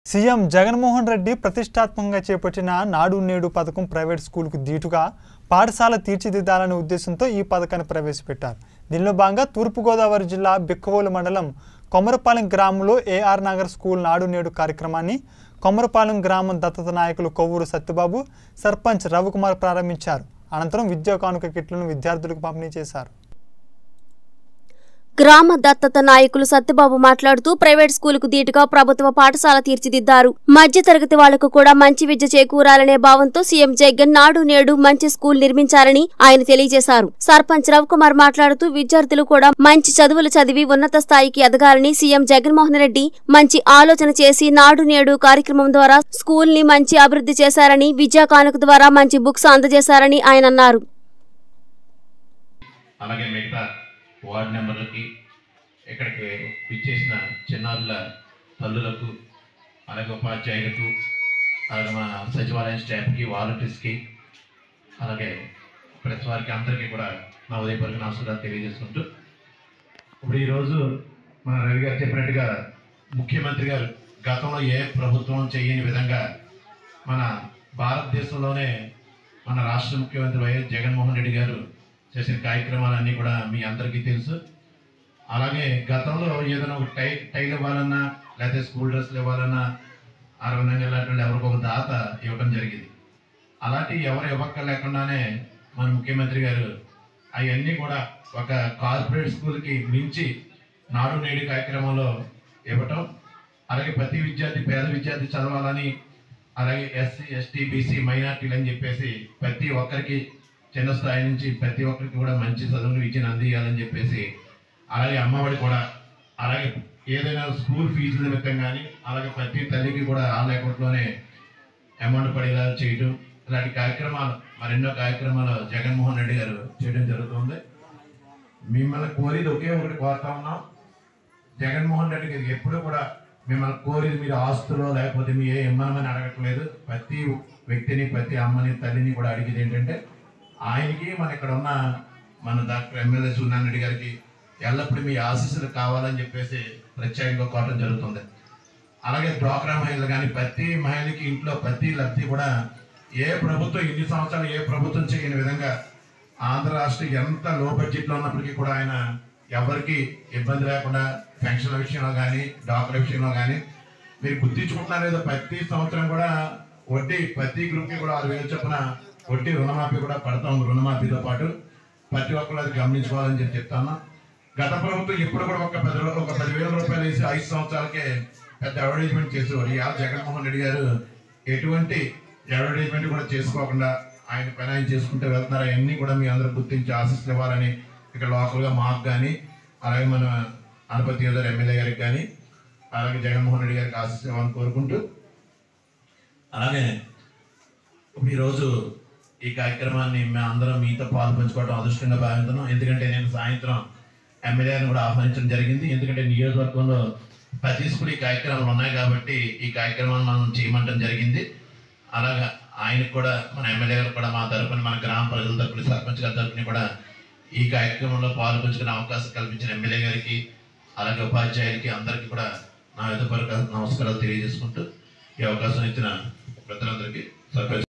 CM Jaganmohan Reddy ప్రతిష్టాత్మకంగా చేపట్టిన నాడు నేడు పథకం ప్రైవేట్ స్కూల్కు దీటుగా పాఠశాల తీర్చిదిద్దాలనే ఉద్దేశంతో ఈ పథకాన్ని ప్రవేశపెట్టారు దీనిలో భాగంగా తూర్పుగోదావరి జిల్లా బిక్కవోలు మండలం కొమరపాలెం గ్రామంలో ఏఆర్ నగర్ స్కూల్ నాడు నేడు కార్యక్రమాన్ని కొమరపాలెం గ్రామం దత్తత నాయకులు కొవ్వూరు సత్యబాబు సర్పంచ్ రవికుమార్ ప్రారంభించారు అనంతరం విద్యా కానుక కిట్లను విద్యార్థులకు పంపిణీ చేశారు గ్రామ దత్తత నాయకులు సత్యబాబు మాట్లాడుతూ ప్రైవేట్ స్కూలుకు దీటుగా ప్రభుత్వ పాఠశాల తీర్చిదిద్దారు మధ్య తరగతి వాళ్లకు కూడా మంచి విద్య చేకూరాలనే భావంతో సీఎం జగన్ నాడు నేడు మంచి స్కూల్ నిర్మించారని ఆయన తెలియజేశారు సర్పంచ్ రవికుమార్ మాట్లాడుతూ విద్యార్థులు కూడా మంచి చదువులు చదివి ఉన్నత స్థాయికి ఎదగాలని సీఎం జగన్మోహన్ రెడ్డి మంచి ఆలోచన చేసి నాడు నేడు కార్యక్రమం ద్వారా స్కూల్ ని మంచి అభివృద్ధి చేశారని విద్యా కానుక ద్వారా మంచి బుక్స్ అందజేశారని ఆయన అన్నారు అలాగే మిగతా వార్డు మెంబర్లకి ఇక్కడికి విచ్చేసిన చిన్నారుల తల్లులకు అలాగే ఉపాధ్యాయులకు అలాగే మా సచివాలయం స్టాఫ్కి వాలంటీర్స్కి అలాగే ప్రెస్ వారికి అందరికీ కూడా నా ఉదయపూర్వక నమస్కారాలు తెలియజేసుకుంటూ ఇప్పుడు ఈరోజు మన రవి గారు చెప్పినట్టుగా ముఖ్యమంత్రి గారు గతంలో ఏ ప్రభుత్వం చేయని విధంగా మన భారతదేశంలోనే మన రాష్ట్ర ముఖ్యమంత్రి వైఎస్ జగన్మోహన్ రెడ్డి గారు చేసిన కార్యక్రమాలన్నీ కూడా మీ అందరికీ తెలుసు అలాగే గతంలో ఏదైనా ఒక టై టైల్ ఇవ్వాలన్నా లేకపోతే స్కూల్ డ్రెస్లు ఇవ్వాలన్నా అరవై నెలలు ఇలాంటి ఎవరికి ఒక దాత ఇవ్వడం జరిగింది అలాంటి ఎవరు ఇవ్వక్క లేకుండానే మన ముఖ్యమంత్రి గారు అవన్నీ కూడా ఒక కార్పొరేట్ స్కూల్కి మించి నాడు నేడు కార్యక్రమంలో ఇవ్వటం అలాగే ప్రతి విద్యార్థి పేద విద్యార్థి చదవాలని అలాగే ఎస్సీ ఎస్టీ బీసీ మైనార్టీలు అని చెప్పేసి ప్రతి ఒక్కరికి చిన్న స్థాయి నుంచి ప్రతి ఒక్కరికి కూడా మంచి చదువులు విద్యను అందియాలని చెప్పేసి అలాగే అమ్మఒడి కూడా అలాగే ఏదైనా స్కూల్ ఫీజు నిమిత్తం కానీ అలాగే ప్రతి తల్లికి కూడా ఆన్ అకౌంట్లోనే అమౌంట్ పడేలా చేయటం ఇలాంటి కార్యక్రమాలు మరెన్నో కార్యక్రమాలు జగన్మోహన్ రెడ్డి గారు చేయడం జరుగుతుంది మిమ్మల్ని కోరేది ఒకే ఒకటి కోరుతా ఉన్నాం జగన్మోహన్ రెడ్డి గారికి ఎప్పుడు కూడా మిమ్మల్ని కోరేది మీరు ఆస్తులో లేకపోతే మీ ఏ ఇమ్మనమని అడగట్లేదు ప్రతి వ్యక్తిని ప్రతి అమ్మని తల్లిని కూడా అడిగేది ఏంటంటే ఆయనకి మన ఇక్కడ ఉన్న మన డాక్టర్ ఎమ్మెల్యే సూర్యనారాయణ రెడ్డి గారికి ఎల్లప్పుడూ మీ ఆశీస్సులు కావాలని చెప్పేసి ప్రత్యేకంగా కోరడం జరుగుతుంది అలాగే డ్వాక్రా మహిళలు కానీ ప్రతి మహిళకి ఇంట్లో ప్రతి లబ్ధి కూడా ఏ ప్రభుత్వం ఇన్ని సంవత్సరాలు ఏ ప్రభుత్వం చేయని విధంగా ఆంధ్ర రాష్ట్రం ఎంత లో బడ్జెట్లో ఉన్నప్పటికీ కూడా ఆయన ఎవరికి ఇబ్బంది లేకుండా పెన్షన్ల విషయంలో కానీ డాక్టర్ విషయంలో కానీ మీరు గుర్తించుకుంటున్నారు లేదో ప్రతి సంవత్సరం కూడా వడ్డీ ప్రతి గ్రూప్కి కూడా ఆరు వేలు చొప్పున వడ్డీ రుణమాఫీ కూడా పడతాం రుణమాఫీతో పాటు ప్రతి ఒక్కరు అది గమనించుకోవాలని చెప్పి చెప్తాను గత ప్రభుత్వం ఇప్పుడు కూడా ఒక పది రూ- ఒక పదివేల రూపాయలు వేసి ఐదు సంవత్సరాలకే పెద్ద అడ్వర్టైజ్మెంట్ చేసేవారు ఇవాళ జగన్మోహన్ రెడ్డి గారు ఎటువంటి అడ్వర్టైజ్మెంట్ కూడా చేసుకోకుండా ఆయన పని ఆయన చేసుకుంటూ వెళ్తున్నారు అవన్నీ కూడా మీ అందరూ గుర్తించి ఆశీస్సులు ఇవ్వాలని ఇక్కడ లోకల్గా మాకు కానీ అలాగే మన అనపతి గారు ఎమ్మెల్యే గారికి కానీ అలాగే జగన్మోహన్ రెడ్డి గారికి ఆశీస్సులు ఇవ్వాలని కోరుకుంటూ అలాగే ఇప్పుడు ఈరోజు ఈ కార్యక్రమాన్ని మేము అందరం మీతో పాలు పంచుకోవడం అదృష్టంగా భావిస్తున్నాం ఎందుకంటే నేను సాయంత్రం ఎమ్మెల్యేని కూడా ఆహ్వానించడం జరిగింది ఎందుకంటే నియోజకవర్గంలో ప్రతి స్కూల్ ఈ కార్యక్రమాలు ఉన్నాయి కాబట్టి ఈ కార్యక్రమాన్ని మనం చేయమంటం జరిగింది అలాగా ఆయనకు కూడా మన ఎమ్మెల్యే గారు కూడా మా తరపున మన గ్రామ ప్రజల తరపున సర్పంచ్ గారి తరపున కూడా ఈ కార్యక్రమంలో పాలు పంచుకునే అవకాశం కల్పించిన ఎమ్మెల్యే గారికి అలాగే ఉపాధ్యాయులకి అందరికీ కూడా నా విధపరక నమస్కారాలు తెలియజేసుకుంటూ ఈ అవకాశం ఇచ్చిన ప్రజలందరికీ సర్పంచ్